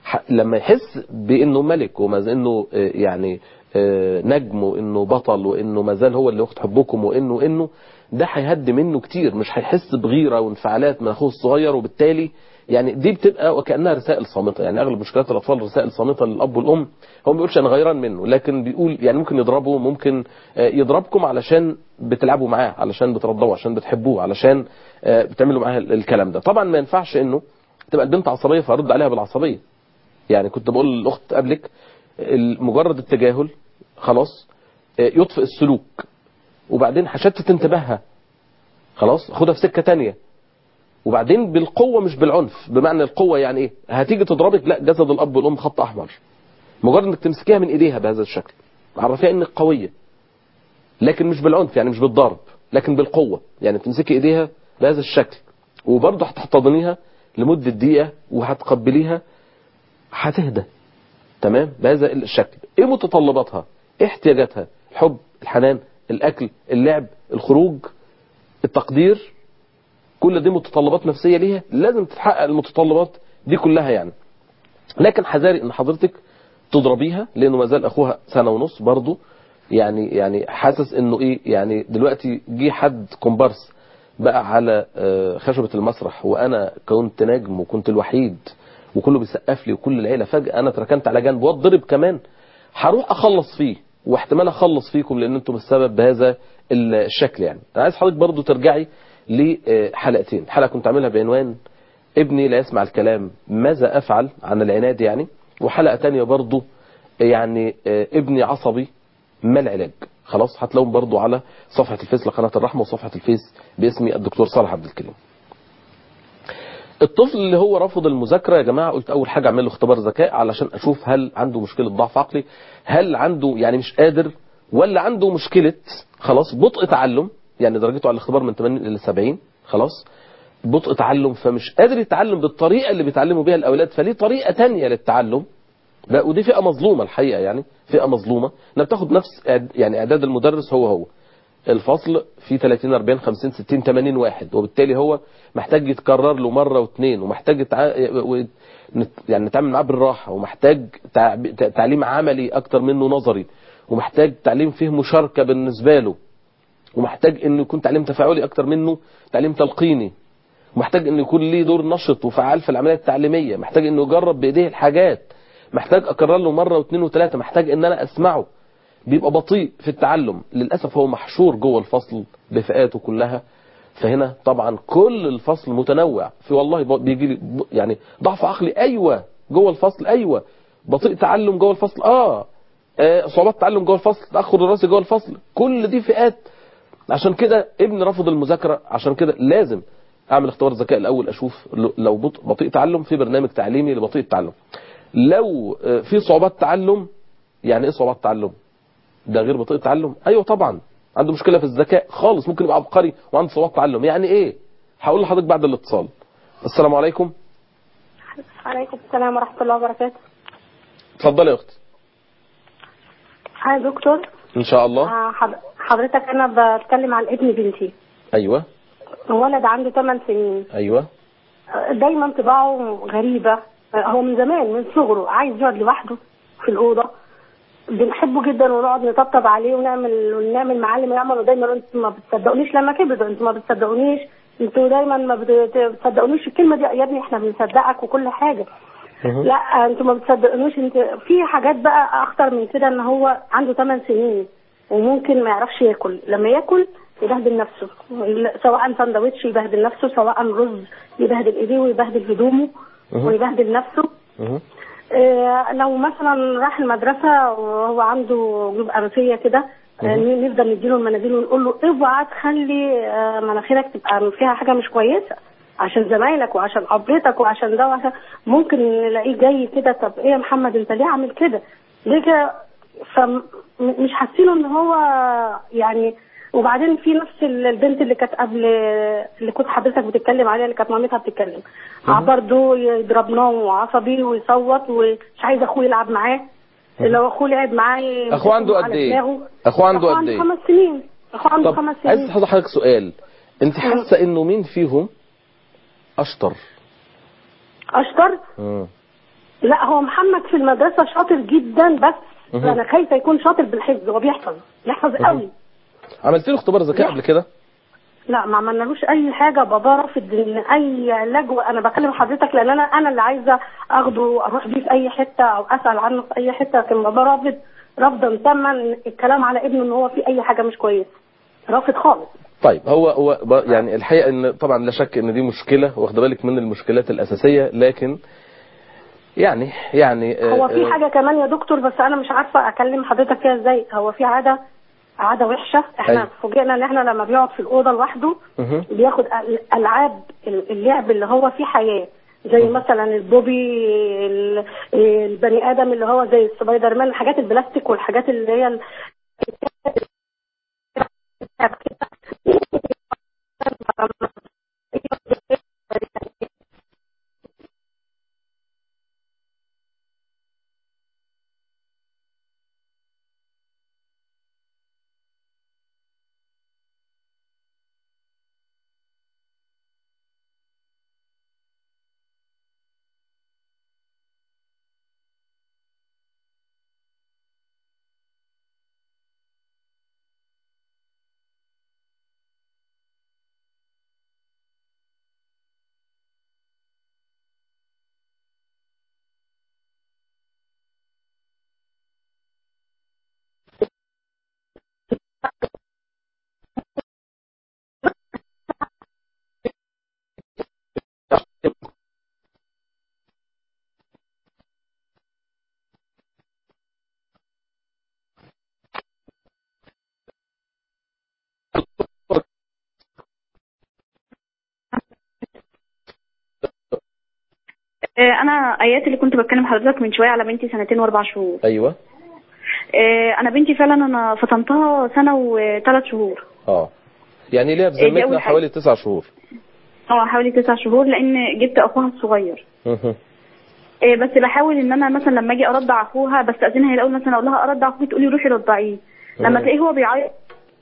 ح- لما يحس بانه ملك وما زال انه آه، يعني آه، نجم وانه بطل وانه ما زال هو اللي واخد حبكم وانه انه ده هيهدي منه كتير مش هيحس بغيره وانفعالات من اخوه الصغير وبالتالي يعني دي بتبقى وكانها رسائل صامته يعني اغلب مشكلات الاطفال رسائل صامته للاب والام هو ما بيقولش انا غيران منه لكن بيقول يعني ممكن يضربه ممكن آه، يضربكم علشان بتلعبوا معاه علشان بترضوه عشان بتحبوه علشان آه، بتعملوا معاه الكلام ده طبعا ما ينفعش انه تبقى البنت عصبيه فارد عليها بالعصبيه يعني كنت بقول للاخت قبلك مجرد التجاهل خلاص آه، يطفئ السلوك وبعدين هشتت انتباهها خلاص خدها في سكه تانية وبعدين بالقوه مش بالعنف بمعنى القوه يعني ايه هتيجي تضربك لا جسد الاب والام خط احمر مجرد انك تمسكيها من ايديها بهذا الشكل عرفيها انك قويه لكن مش بالعنف يعني مش بالضرب لكن بالقوه يعني تمسكي ايديها بهذا الشكل وبرضه هتحتضنيها لمده دقيقه وهتقبليها هتهدى تمام بهذا الشكل ايه متطلباتها ايه احتياجاتها الحب الحنان الاكل اللعب الخروج التقدير كل دي متطلبات نفسيه ليها لازم تتحقق المتطلبات دي كلها يعني لكن حذاري ان حضرتك تضربيها لانه ما زال اخوها سنه ونص برضه يعني يعني حاسس انه ايه يعني دلوقتي جه حد كومبارس بقى على آه، خشبه المسرح وانا كنت نجم وكنت الوحيد وكله بيسقف لي وكل العيله فجاه انا اتركنت على جنب واتضرب كمان هروح اخلص فيه واحتمال اخلص فيكم لان انتم السبب بهذا الشكل يعني انا عايز حضرتك برضو ترجعي لحلقتين حلقه كنت عاملها بعنوان ابني لا يسمع الكلام ماذا افعل عن العناد يعني وحلقه تانية برضو يعني آه، ابني عصبي ما العلاج خلاص هتلاقوهم برضو على صفحه الفيس لقناه الرحمه وصفحه الفيس باسمي الدكتور صالح عبد الكريم الطفل اللي هو رافض المذاكره يا جماعه قلت اول حاجه اعمل له اختبار ذكاء علشان اشوف هل عنده مشكله ضعف عقلي هل عنده يعني مش قادر ولا عنده مشكله خلاص بطء تعلم يعني درجته على الاختبار من 80 الى 70 خلاص بطء تعلم فمش قادر يتعلم بالطريقه اللي بيتعلموا بيها الاولاد فليه طريقه تانية للتعلم لا ودي فئه مظلومه الحقيقه يعني فئه مظلومه انها بتاخد نفس إعد- يعني اعداد المدرس هو هو الفصل فيه 30 40 50 60 80 واحد وبالتالي هو محتاج يتكرر له مره واثنين ومحتاج يتع... و- نت- يعني نتعامل معاه بالراحه ومحتاج تعب- تعليم عملي اكتر منه نظري ومحتاج تعليم فيه مشاركه بالنسبه له ومحتاج انه يكون تعليم تفاعلي اكتر منه تعليم تلقيني محتاج انه يكون ليه دور نشط وفعال في العمليه التعليميه محتاج انه يجرب بايديه الحاجات محتاج اكرر له مره واثنين وثلاثه محتاج ان انا اسمعه بيبقى بطيء في التعلم للاسف هو محشور جوه الفصل بفئاته كلها فهنا طبعا كل الفصل متنوع في والله ب- بيجي لي ب- يعني ضعف عقلي ايوه جوه الفصل ايوه بطيء تعلم جوه الفصل اه, آه صعوبات تعلم جوه الفصل تاخر الراسي جوه الفصل كل دي فئات عشان كده ابني رفض المذاكره عشان كده لازم اعمل اختبار ذكاء الاول اشوف ل- لو بط- بطيء تعلم في برنامج تعليمي لبطيء التعلم لو آه، في صعوبات تعلم يعني ايه صعوبات تعلم ده غير بطيء التعلم ايوه طبعا عنده مشكله في الذكاء خالص ممكن يبقى عبقري وعنده صعوبات تعلم يعني ايه هقول لحضرتك بعد الاتصال السلام عليكم عليكم السلام ورحمة الله وبركاته اتفضلي يا اختي هاي دكتور ان شاء الله آه، حض- حضرتك أنا بتكلم عن ابن بنتي ايوه ولد عنده 8 سنين ايوه آه، دايما طباعه غريبة آه، هو من زمان من صغره عايز يقعد لوحده في الأوضة بنحبه جدا ونقعد نطبطب عليه ونعمل ونعمل معلم يعمل ودايما انتوا ما بتصدقونيش لما كبروا انتوا ما بتصدقونيش انتوا دايما ما بت- بتصدقونيش الكلمه دي يا ابني احنا بنصدقك وكل حاجه مهم. لا انتوا ما بتصدقونوش انت في حاجات بقى اخطر من كده ان هو عنده 8 سنين وممكن ما يعرفش ياكل لما ياكل يبهدل نفسه سواء سندوتش يبهدل نفسه سواء رز يبهدل ايديه ويبهدل هدومه مهم. ويبهدل نفسه مهم. آه، لو مثلا راح المدرسة وهو عنده جيوب أنفية كده آه، مهم. نفضل نديله المناديل ونقول له اوعى تخلي آه، مناخيرك تبقى فيها حاجة مش كويسة عشان زمايلك وعشان قبرتك وعشان ده وعشان ممكن نلاقيه جاي كده طب ايه يا محمد انت ليه عامل كده؟ ليه كده؟ فمش حاسينه ان هو يعني وبعدين في نفس البنت اللي كانت قبل اللي كنت حضرتك بتتكلم عليها اللي كانت مامتها بتتكلم برضه يضربناه وعصبي ويصوت ومش عايز اخوه يلعب معاه لو اخوه لعب معاه اخوه عنده يمسكه قد على ايه دماغه. اخوه عنده اخوه قد عنده ايه خمس سنين اخوه عنده طب خمس عايز سنين اسال حضرتك سؤال انت حاسه انه مين فيهم اشطر اشطر مم. لا هو محمد في المدرسه شاطر جدا بس مهم. انا خايفه يكون شاطر بالحفظ هو بيحفظ بيحفظ قوي عملت له اختبار ذكاء قبل كده لا ما عملنالوش اي حاجه بابا رافض ان اي علاج انا بكلم حضرتك لان انا انا اللي عايزه اخده اروح بيه في اي حته او اسال عنه في اي حته لكن بابا رافض رافضا تاما الكلام على ابنه ان هو في اي حاجه مش كويسه رافض خالص طيب هو هو ب- يعني الحقيقه ان طبعا لا شك ان دي مشكله واخد بالك من المشكلات الاساسيه لكن يعني يعني آه، هو في آه، حاجه كمان يا دكتور بس انا مش عارفه اكلم حضرتك فيها ازاي هو في عاده عاده وحشه احنا أيوة. فوجئنا ان احنا لما بيقعد في الاوضه لوحده مهم. بياخد أل- العاب اللعب اللي هو فيه حياه زي مثلا البوبي ال- البني ادم اللي هو زي السبايدر مان الحاجات البلاستيك والحاجات اللي هي ال- آه، انا ايات اللي كنت بتكلم حضرتك من شويه على بنتي سنتين واربع شهور ايوه آه، انا بنتي فعلا انا فطمتها سنه وثلاث شهور اه يعني ليها في إيه دي ذمتنا أول حاجة. حوالي تسع شهور اه حوالي تسع شهور لان جبت اخوها الصغير مهم. آه، بس بحاول ان انا مثلا لما اجي ارضع اخوها بستاذنها هي الاول مثلا اقول لها ارضع اخوكي تقولي روحي رضعيه لما مم. تلاقيه هو بيعيط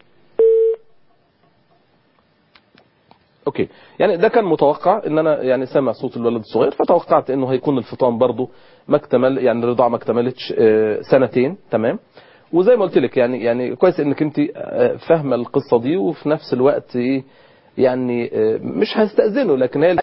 اوكي يعني ده كان متوقع ان انا يعني سامع صوت الولد الصغير فتوقعت انه هيكون الفطام برضه ما اكتمل يعني الرضاعه ما اكتملتش آه، سنتين تمام وزي ما قلت لك يعني يعني كويس انك انت آه، فاهمه القصه دي وفي نفس الوقت ايه يعني آه، مش هستأذنه لكن هي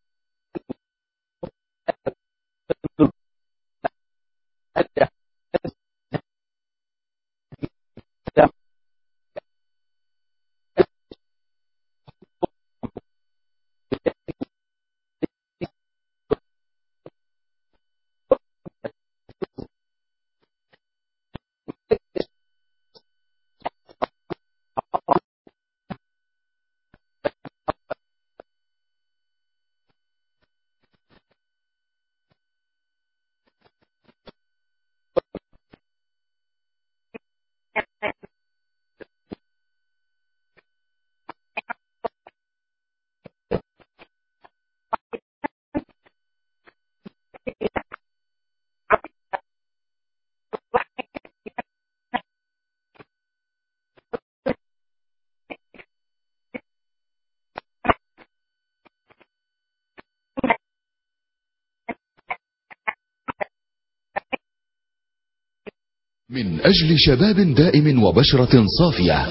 من أجل شباب دائم وبشرة صافية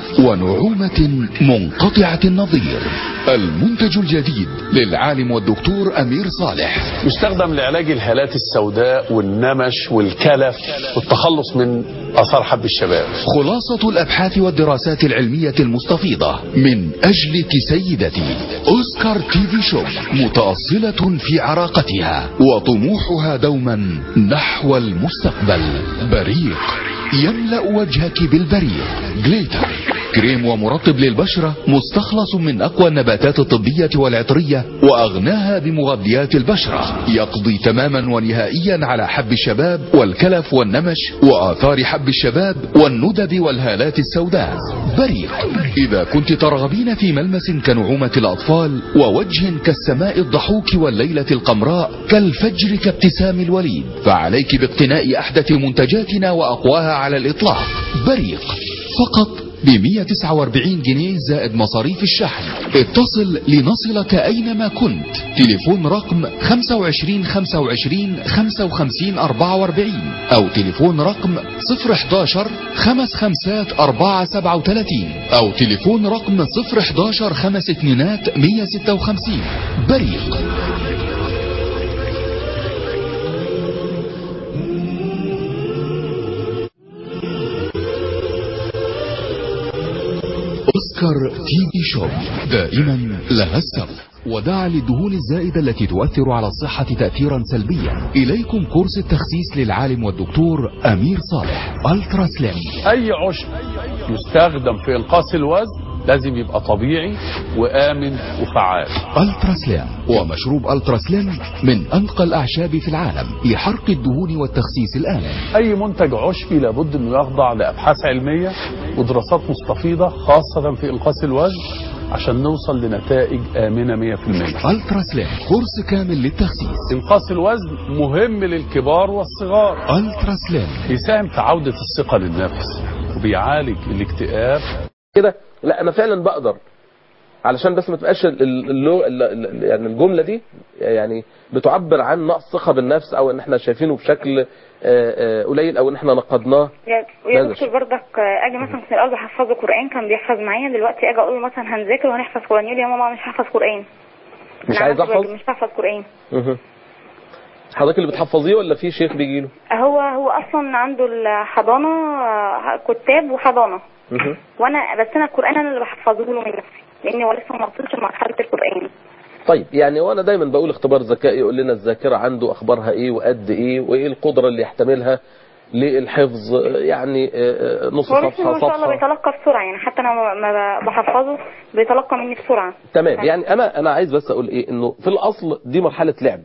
ونعومة منقطعة النظير المنتج الجديد للعالم والدكتور أمير صالح يستخدم لعلاج الهالات السوداء والنمش والكلف والتخلص من اثار حب الشباب خلاصة الأبحاث والدراسات العلمية المستفيضة من أجلك سيدتي أوسكار تي في شوب متأصلة في عراقتها وطموحها دوما نحو المستقبل بريق يملأ وجهك بالبريق جليتر كريم ومرطب للبشرة مستخلص من أقوى النباتات الطبية والعطرية وأغناها بمغذيات البشرة يقضي تماما ونهائيا على حب الشباب والكلف والنمش وآثار حب الشباب والندب والهالات السوداء بريق إذا كنت ترغبين في ملمس كنعومة الأطفال ووجه كالسماء الضحوك والليلة القمراء كالفجر كابتسام الوليد فعليك باقتناء أحدث منتجاتنا وأقواها على الإطلاق بريق فقط ب 149 جنيه زائد مصاريف الشحن اتصل لنصلك أينما كنت تليفون رقم 25 25 55 44 أو تليفون رقم 011 خمس خمسات 4 37 أو تليفون رقم 011 خمس اتنينات 156 بريق اوسكار تي في شوب دائما لها السبب ودعا للدهون الزائدة التي تؤثر على الصحة تأثيرا سلبيا إليكم كورس التخسيس للعالم والدكتور أمير صالح ألترا سليم اي عشب يستخدم في انقاص الوزن لازم يبقى طبيعي وامن وفعال ألترا سليم ومشروب ألترا سليم من أنقى الأعشاب في العالم لحرق الدهون والتخسيس الآمن اي منتج عشبي لابد انه يخضع لابحاث علميه ودراسات مستفيضه خاصه في انقاص الوزن عشان نوصل لنتائج امنه 100% ألترا سليم كورس كامل للتخسيس انقاص الوزن مهم للكبار والصغار ألترا سليم بيساهم في عوده الثقه للنفس وبيعالج الاكتئاب كده لا انا فعلا بقدر علشان بس ما تبقاش ال- ال- اللو ال- ال- يعني الجمله دي يعني بتعبر عن نقص ثقه بالنفس او ان احنا شايفينه بشكل آه، آه، قليل او ان احنا نقدناه يا ويا ماذا دكتور برضك آه، اجي مثلا في الاول بحفظه قران كان بيحفظ معايا دلوقتي اجي اقول له مثلا هنذاكر وهنحفظ قران يقول لي يا ماما مش هحفظ قران مش أنا عايز عملت احفظ واجب، مش هحفظ قران مه. حضرتك اللي بتحفظيه ولا في شيخ بيجي له هو هو اصلا عنده الحضانه آه، كتاب وحضانه مه. وانا بس انا القران انا اللي بحفظه له من نفسي لاني هو لسه ما وصلش لمرحله القران طيب يعني وانا دايما بقول اختبار ذكاء يقول لنا الذاكره عنده اخبارها ايه وقد ايه وايه القدره اللي يحتملها للحفظ يعني آه، آه، نص هو لسه صفحه ما شاء الله صفحه بيتلقى بسرعه يعني حتى انا ما- ما بحفظه بيتلقى مني بسرعه تمام يعني انا انا عايز بس اقول ايه انه في الاصل دي مرحله لعب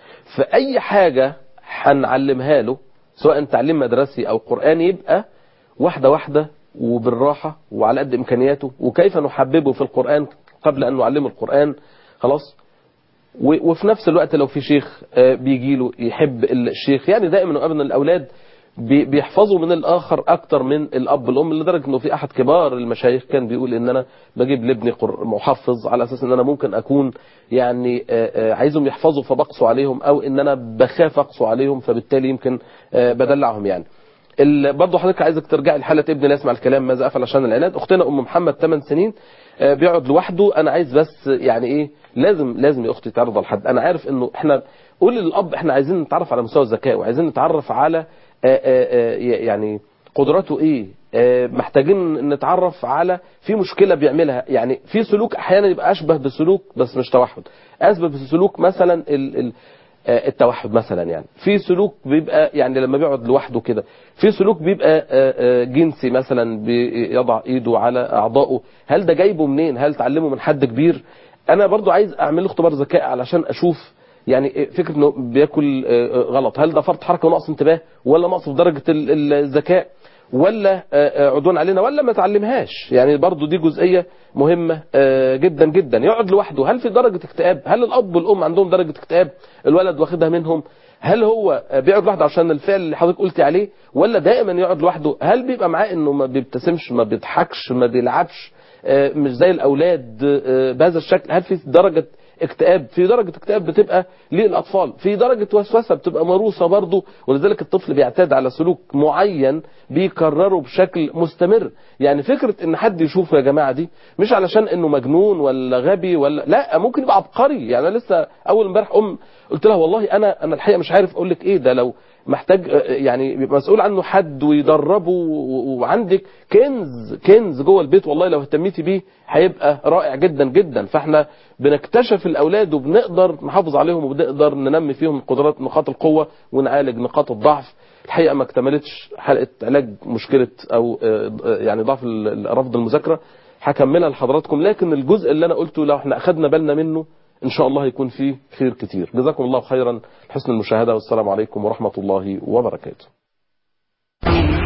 فاي حاجه هنعلمها له سواء تعليم مدرسي او قراني يبقى واحده واحده وبالراحه وعلى قد امكانياته وكيف نحببه في القران قبل ان نعلمه القران خلاص و- وفي نفس الوقت لو في شيخ آه، بيجي له يحب الشيخ يعني دائما وابدا الاولاد بي- بيحفظوا من الاخر اكتر من الاب والام لدرجه انه في احد كبار المشايخ كان بيقول ان انا بجيب لابني قر- محفظ على اساس ان انا ممكن اكون يعني آه، آه، عايزهم يحفظوا فبقسو عليهم او ان انا بخاف اقسو عليهم فبالتالي يمكن آه، بدلعهم يعني ال- برضه حضرتك عايزك ترجعي لحاله ابني لا يسمع الكلام ماذا افعل عشان العناد اختنا ام محمد 8 سنين آه، بيقعد لوحده انا عايز بس يعني ايه لازم لازم يا اختي تعرض على حد انا عارف انه احنا قول للاب احنا عايزين نتعرف على مستوى الذكاء وعايزين نتعرف على آه، آه، آه، يعني قدراته ايه آه، محتاجين نتعرف على في مشكله بيعملها يعني في سلوك احيانا يبقى اشبه بسلوك بس مش توحد اشبه بسلوك مثلا ال ال آه، التوحد مثلا يعني في سلوك بيبقى يعني لما بيقعد لوحده كده في سلوك بيبقى آه، آه، جنسي مثلا بيضع ايده على اعضائه هل ده جايبه منين هل تعلمه من حد كبير انا برضو عايز اعمل له اختبار ذكاء علشان اشوف يعني فكره انه بياكل آه، آه، غلط هل ده فرط حركه ونقص انتباه ولا نقص في درجه ال- ال- الذكاء ولا آه، آه، عدوان علينا ولا ما تعلمهاش يعني برضو دي جزئية مهمة آه، جدا جدا يقعد لوحده هل في درجة اكتئاب هل الأب والأم عندهم درجة اكتئاب الولد واخدها منهم هل هو آه، بيقعد لوحده عشان الفعل اللي حضرتك قلتي عليه ولا دائما يقعد لوحده هل بيبقى معاه انه ما بيبتسمش ما بيضحكش ما بيلعبش آه، مش زي الأولاد آه، بهذا الشكل هل في درجة اكتئاب في درجة اكتئاب بتبقى للأطفال في درجة وسوسة بتبقى موروثة برضه ولذلك الطفل بيعتاد على سلوك معين بيكرره بشكل مستمر يعني فكرة ان حد يشوفه يا جماعة دي مش علشان انه مجنون ولا غبي ولا لا ممكن يبقى عبقري يعني انا لسه اول امبارح ام قلت لها والله انا انا الحقيقة مش عارف اقول لك ايه ده لو محتاج آه، يعني يبقى مسؤول عنه حد ويدربه و- وعندك كنز كنز جوه البيت والله لو اهتميتي بيه هيبقى رائع جدا جدا فاحنا بنكتشف الاولاد وبنقدر نحافظ عليهم وبنقدر ننمي فيهم قدرات نقاط القوه ونعالج نقاط الضعف الحقيقه ما اكتملتش حلقه علاج مشكله او آه، آه، يعني ضعف ال- ال- رفض المذاكره هكملها لحضراتكم لكن الجزء اللي انا قلته لو احنا اخدنا بالنا منه ان شاء الله هيكون فيه خير كتير جزاكم الله خيرا حسن المشاهده والسلام عليكم ورحمه الله وبركاته